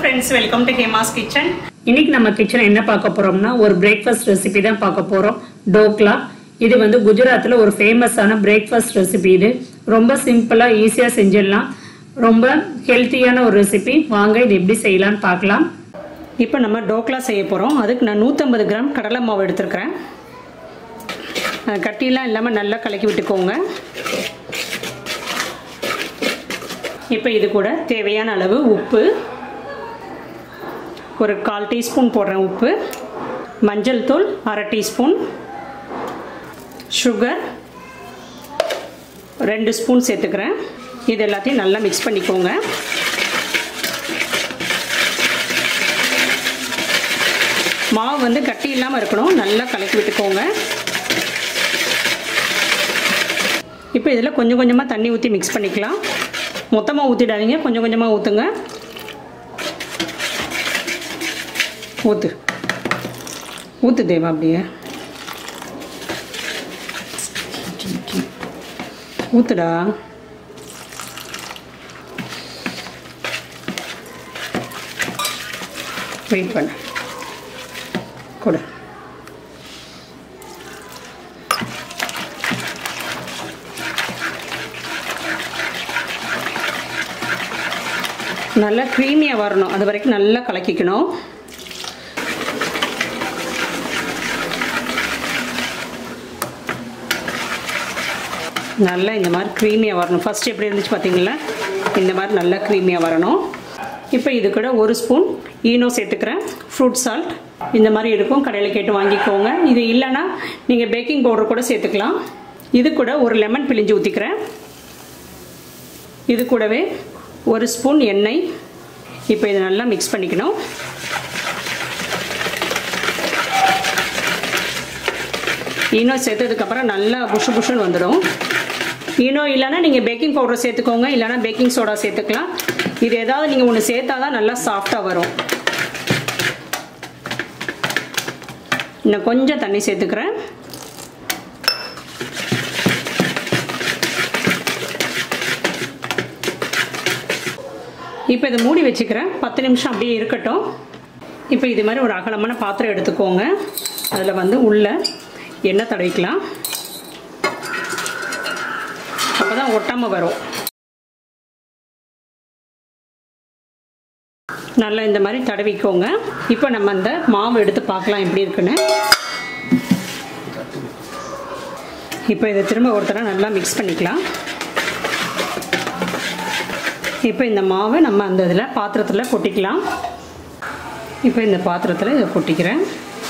friends welcome to Hema's kitchen இன்னைக்கு நம்ம kitchen என்ன பார்க்க போறோம்னா ஒரு பிரேக்ஃபாஸ்ட் ரெசிபி தான் பார்க்க போறோம் டோக்லா இது வந்து குஜராத்ல ஒரு ஃபேமஸான பிரேக்ஃபாஸ்ட் ரெசிபி இது ரொம்ப சிம்பிளா ஈஸியா செஞ்சிடலாம் ரொம்ப ஹெல்த்தியான ஒரு ரெசிபி வாங்க இது எப்படி செய்யலாம்னு பார்க்கலாம் இப்போ நம்ம டோக்லா செய்ய போகிறோம் அதுக்கு நான் நூற்றம்பது கிராம் கடலை மாவு எடுத்திருக்கிறேன் அஹ் கட்டிலாம் இல்லாமல் நல்லா கலக்கி விட்டுக்கோங்க இப்போ இது கூட தேவையான அளவு உப்பு ஒரு கால் டீஸ்பூன் போடுறேன் உப்பு மஞ்சள் தூள் அரை டீஸ்பூன் சுகர் ரெண்டு ஸ்பூன் சேர்த்துக்கிறேன் இது எல்லாத்தையும் நல்லா மிக்ஸ் பண்ணிக்கோங்க மாவு வந்து கட்டி இல்லாமல் இருக்கணும் நல்லா கலக்கி விட்டுக்கோங்க இப்போ இதில் கொஞ்சம் கொஞ்சமாக தண்ணி ஊற்றி மிக்ஸ் பண்ணிக்கலாம் மொத்தமாக ஊற்றிடாதீங்க கொஞ்சம் கொஞ்சமாக ஊற்றுங்க ஊற்று ஊற்று தேவா அப்படியே ஊற்றுடா வெயிட் பண்ண கொடு நல்லா க்ரீமியாக வரணும் அது வரைக்கும் நல்லா கலக்கிக்கணும் நல்லா இந்த மாதிரி க்ரீமியாக வரணும் ஃபஸ்ட் எப்படி இருந்துச்சு பார்த்தீங்களா இந்த மாதிரி நல்லா க்ரீமியாக வரணும் இப்போ இது கூட ஒரு ஸ்பூன் ஈனோ சேர்த்துக்கிறேன் ஃப்ரூட் சால்ட் இந்த மாதிரி இருக்கும் கடையில் கேட்டு வாங்கிக்கோங்க இது இல்லைன்னா நீங்கள் பேக்கிங் பவுடர் கூட சேர்த்துக்கலாம் இது கூட ஒரு லெமன் பிழிஞ்சு ஊற்றிக்கிறேன் இது கூடவே ஒரு ஸ்பூன் எண்ணெய் இப்போ இதை நல்லா மிக்ஸ் பண்ணிக்கணும் ஈனோ சேர்த்ததுக்கப்புறம் நல்லா புஷு புஷுன்னு வந்துடும் ஈனோ இல்லைன்னா நீங்கள் பேக்கிங் பவுடர் சேர்த்துக்கோங்க இல்லைன்னா பேக்கிங் சோடா சேர்த்துக்கலாம் இது ஏதாவது நீங்கள் ஒன்று சேர்த்தா தான் நல்லா சாஃப்டாக வரும் இன்னும் கொஞ்சம் தண்ணி சேர்த்துக்கிறேன் இப்போ இதை மூடி வச்சுக்கிறேன் பத்து நிமிஷம் அப்படியே இருக்கட்டும் இப்போ இது மாதிரி ஒரு அகலமான பாத்திரம் எடுத்துக்கோங்க அதில் வந்து உள்ள எண்ணெய் தடவிக்கலாம் அப்போ தான் ஒட்டாமல் வரும் நல்லா இந்த மாதிரி தடவிக்கோங்க இப்போ நம்ம அந்த மாவு எடுத்து பார்க்கலாம் எப்படி இருக்குன்னு இப்போ இதை திரும்ப ஒரு தடவை நல்லா மிக்ஸ் பண்ணிக்கலாம் இப்போ இந்த மாவை நம்ம அந்த இதில் பாத்திரத்தில் கொட்டிக்கலாம் இப்போ இந்த பாத்திரத்தில் இதை கொட்டிக்கிறேன்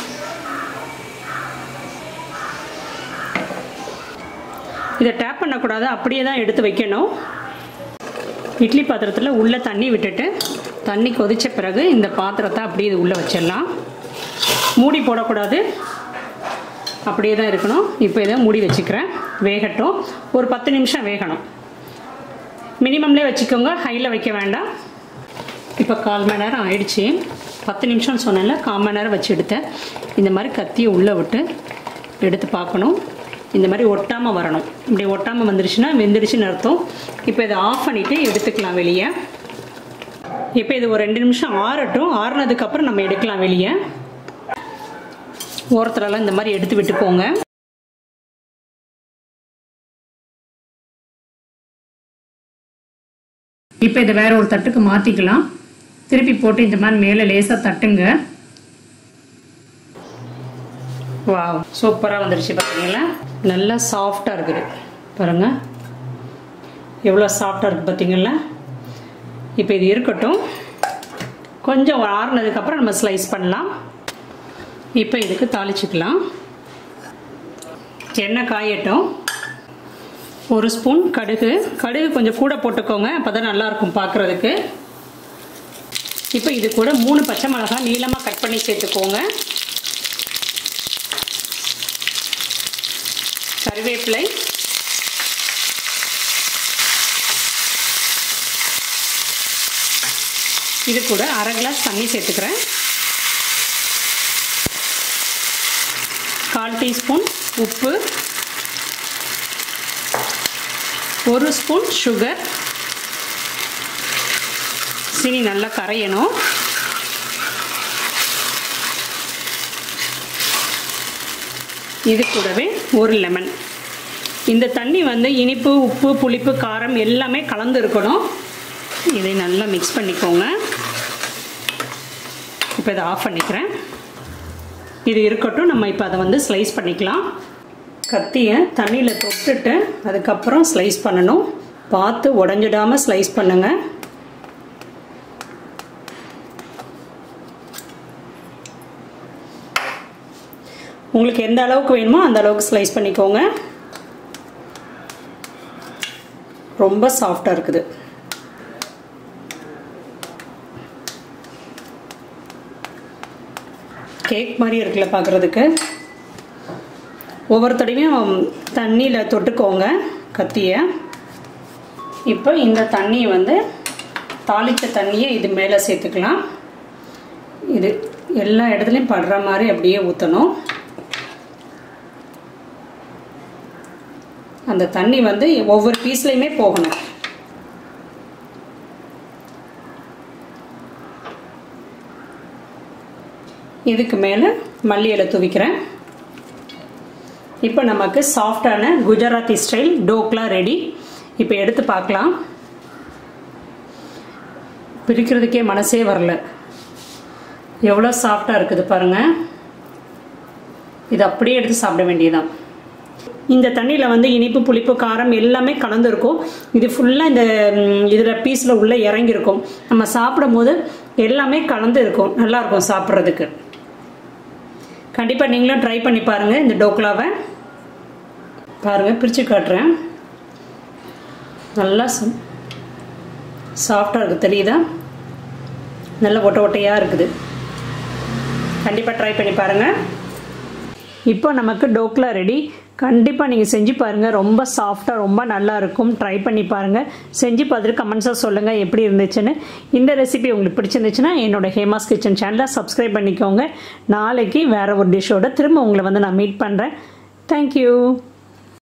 இதை டேப் பண்ணக்கூடாது அப்படியே தான் எடுத்து வைக்கணும் இட்லி பாத்திரத்தில் உள்ளே தண்ணி விட்டுட்டு தண்ணி கொதித்த பிறகு இந்த பாத்திரத்தை அப்படியே இது உள்ளே வச்சிடலாம் மூடி போடக்கூடாது அப்படியே தான் இருக்கணும் இப்போ இதை மூடி வச்சுக்கிறேன் வேகட்டும் ஒரு பத்து நிமிஷம் வேகணும் மினிமம்லேயே வச்சுக்கோங்க ஹையில் வைக்க வேண்டாம் இப்போ கால் மணி நேரம் ஆயிடுச்சு பத்து நிமிஷம்னு சொன்னேன்ல கால் மணி நேரம் வச்சு எடுத்தேன் இந்த மாதிரி கத்தியை உள்ளே விட்டு எடுத்து பார்க்கணும் இந்த மாதிரி ஒட்டாமல் வரணும் இப்படி ஒட்டாமல் வந்துருச்சுன்னா வெந்துடுச்சுன்னு அர்த்தம் இப்போ இதை ஆஃப் பண்ணிவிட்டு எடுத்துக்கலாம் வெளியே இப்போ இது ஒரு ரெண்டு நிமிஷம் ஆறட்டும் ஆறுனதுக்கப்புறம் நம்ம எடுக்கலாம் வெளியே ஓரத்துலலாம் இந்த மாதிரி எடுத்து விட்டுக்கோங்க இப்போ இதை வேற ஒரு தட்டுக்கு மாத்திக்கலாம் திருப்பி போட்டு இந்த மாதிரி மேலே லேசா தட்டுங்க வா சூப்பராக வந்துருச்சு பார்த்தீங்களா நல்லா சாஃப்டாக இருக்குது பாருங்க எவ்வளோ சாஃப்டாக இருக்குது பார்த்தீங்களா இப்போ இது இருக்கட்டும் கொஞ்சம் ஆறுனதுக்கப்புறம் நம்ம ஸ்லைஸ் பண்ணலாம் இப்போ இதுக்கு தாளிச்சுக்கலாம் எண்ணெய் காயட்டும் ஒரு ஸ்பூன் கடுகு கடுகு கொஞ்சம் கூட போட்டுக்கோங்க அப்போ தான் நல்லாயிருக்கும் பார்க்குறதுக்கு இப்போ இது கூட மூணு பச்சை மிளகாய் நீளமாக கட் பண்ணி சேர்த்துக்கோங்க கருவேப்பிலை இது கூட அரை கிளாஸ் தண்ணி சேர்த்துக்கிறேன் கால் டீஸ்பூன் உப்பு ஒரு ஸ்பூன் சுகர் சீனி நல்லா கரையணும் இது கூடவே ஒரு லெமன் இந்த தண்ணி வந்து இனிப்பு உப்பு புளிப்பு காரம் எல்லாமே கலந்து இருக்கணும் இதை நல்லா மிக்ஸ் பண்ணிக்கோங்க இப்போ இதை ஆஃப் பண்ணிக்கிறேன் இது இருக்கட்டும் நம்ம இப்போ அதை வந்து ஸ்லைஸ் பண்ணிக்கலாம் கத்தியை தண்ணியில் தொட்டுட்டு அதுக்கப்புறம் ஸ்லைஸ் பண்ணணும் பார்த்து உடஞ்சிடாமல் ஸ்லைஸ் பண்ணுங்கள் உங்களுக்கு எந்த அளவுக்கு வேணுமோ அந்த அளவுக்கு ஸ்லைஸ் பண்ணிக்கோங்க ரொம்ப சாஃப்டாக இருக்குது கேக் மாதிரி இருக்குல்ல பார்க்குறதுக்கு ஒவ்வொரு தடவையும் தண்ணியில் தொட்டுக்கோங்க கத்தியை இப்போ இந்த தண்ணியை வந்து தாளித்த தண்ணியை இது மேலே சேர்த்துக்கலாம் இது எல்லா இடத்துலையும் படுற மாதிரி அப்படியே ஊற்றணும் அந்த தண்ணி வந்து ஒவ்வொரு பீஸ்லையுமே போகணும் இதுக்கு மேலே மல்லி இலை தூவிக்கிறேன் இப்போ நமக்கு சாஃப்டான குஜராத்தி ஸ்டைல் டோக்லா ரெடி இப்போ எடுத்து பார்க்கலாம் பிரிக்கிறதுக்கே மனசே வரல எவ்வளோ சாஃப்டாக இருக்குது பாருங்கள் இது அப்படியே எடுத்து சாப்பிட வேண்டியதான் இந்த தண்ணியில் வந்து இனிப்பு புளிப்பு காரம் எல்லாமே கலந்துருக்கும் இது ஃபுல்லாக இந்த இதில் பீஸில் உள்ளே இறங்கியிருக்கும் நம்ம சாப்பிடும் போது எல்லாமே கலந்து இருக்கும் நல்லாயிருக்கும் சாப்பிட்றதுக்கு கண்டிப்பாக நீங்களும் ட்ரை பண்ணி பாருங்கள் இந்த டோக்லாவை பாருங்கள் பிரித்து காட்டுறேன் நல்லா சாஃப்டாக இருக்குது தெரியுதா நல்ல ஒட்ட ஒட்டையாக இருக்குது கண்டிப்பாக ட்ரை பண்ணி பாருங்கள் இப்போ நமக்கு டோக்லா ரெடி கண்டிப்பாக நீங்கள் செஞ்சு பாருங்கள் ரொம்ப சாஃப்டாக ரொம்ப நல்லா இருக்கும் ட்ரை பண்ணி பாருங்கள் செஞ்சு பார்த்துட்டு கமெண்ட்ஸாக சொல்லுங்கள் எப்படி இருந்துச்சுன்னு இந்த ரெசிபி உங்களுக்கு பிடிச்சிருந்துச்சுன்னா என்னோட ஹேமாஸ் கிச்சன் சேனலை சப்ஸ்கிரைப் பண்ணிக்கோங்க நாளைக்கு வேறு ஒரு டிஷ்ஷோட திரும்ப உங்களை வந்து நான் மீட் பண்ணுறேன் தேங்க்யூ